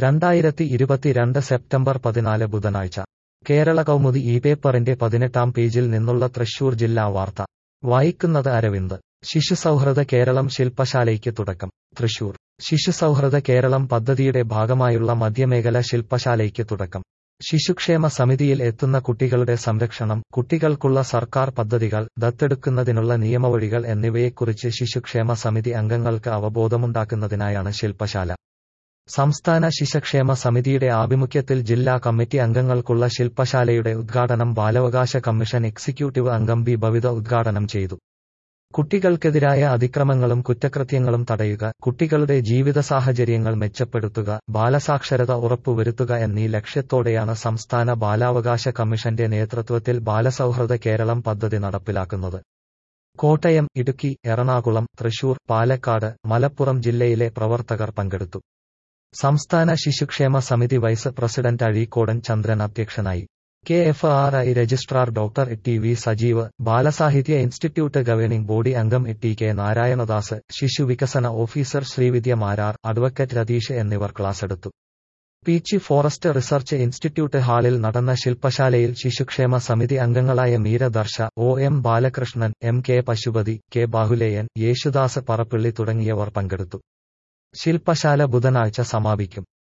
രണ്ടായിരത്തി ഇരുപത്തിരണ്ട് സെപ്റ്റംബർ പതിനാല് ബുധനാഴ്ച കേരള കൗമുദി ഈ പേപ്പറിന്റെ പതിനെട്ടാം പേജിൽ നിന്നുള്ള തൃശൂർ ജില്ലാ വാർത്ത വായിക്കുന്നത് അരവിന്ദ് ശിശുസൗഹൃദ കേരളം ശില്പശാലയ്ക്ക് തുടക്കം തൃശൂർ ശിശുസൗഹൃദ കേരളം പദ്ധതിയുടെ ഭാഗമായുള്ള മധ്യമേഖല ശില്പശാലയ്ക്ക് തുടക്കം ശിശുക്ഷേമ സമിതിയിൽ എത്തുന്ന കുട്ടികളുടെ സംരക്ഷണം കുട്ടികൾക്കുള്ള സർക്കാർ പദ്ധതികൾ ദത്തെടുക്കുന്നതിനുള്ള നിയമവഴികൾ എന്നിവയെക്കുറിച്ച് ശിശുക്ഷേമ സമിതി അംഗങ്ങൾക്ക് അവബോധമുണ്ടാക്കുന്നതിനായാണ് ശില്പശാല സംസ്ഥാന ശിശുക്ഷേമ സമിതിയുടെ ആഭിമുഖ്യത്തിൽ ജില്ലാ കമ്മിറ്റി അംഗങ്ങൾക്കുള്ള ശില്പശാലയുടെ ഉദ്ഘാടനം ബാലാവകാശ കമ്മീഷൻ എക്സിക്യൂട്ടീവ് അംഗം ബി ഭവിത ഉദ്ഘാടനം ചെയ്തു കുട്ടികൾക്കെതിരായ അതിക്രമങ്ങളും കുറ്റകൃത്യങ്ങളും തടയുക കുട്ടികളുടെ ജീവിത സാഹചര്യങ്ങൾ മെച്ചപ്പെടുത്തുക ബാലസാക്ഷരത ഉറപ്പുവരുത്തുക എന്നീ ലക്ഷ്യത്തോടെയാണ് സംസ്ഥാന ബാലാവകാശ കമ്മീഷന്റെ നേതൃത്വത്തിൽ ബാലസൗഹൃദ കേരളം പദ്ധതി നടപ്പിലാക്കുന്നത് കോട്ടയം ഇടുക്കി എറണാകുളം തൃശൂർ പാലക്കാട് മലപ്പുറം ജില്ലയിലെ പ്രവർത്തകർ പങ്കെടുത്തു സംസ്ഥാന ശിശുക്ഷേമ സമിതി വൈസ് പ്രസിഡന്റ് അഴീക്കോടൻ ചന്ദ്രൻ അധ്യക്ഷനായി K F R I registrar doctor T V Sajeev Balasahitya institute governing body അംഗം ടി കെ നാരായണദാസ് ശിശു വികസന ഓഫീസർ ശ്രീവിദ്യ മാരാർ അഡ്വക്കറ്റ് രതീഷ് എന്നിവർ ക്ലാസെടുത്തു പീച്ചി ഫോറസ്റ്റ് റിസർച്ച് ഇൻസ്റ്റിറ്റ്യൂട്ട് ഹാളിൽ നടന്ന ശില്പശാലയിൽ ശിശുക്ഷേമ സമിതി അംഗങ്ങളായ Meeradarsha O M Balakrishnan M K Pasupathi K Bahuleyan Yesudas Parappilly തുടങ്ങിയവർ പങ്കെടുത്തു ശില്പശാല ബുധനാഴ്ച സമാപിക്കും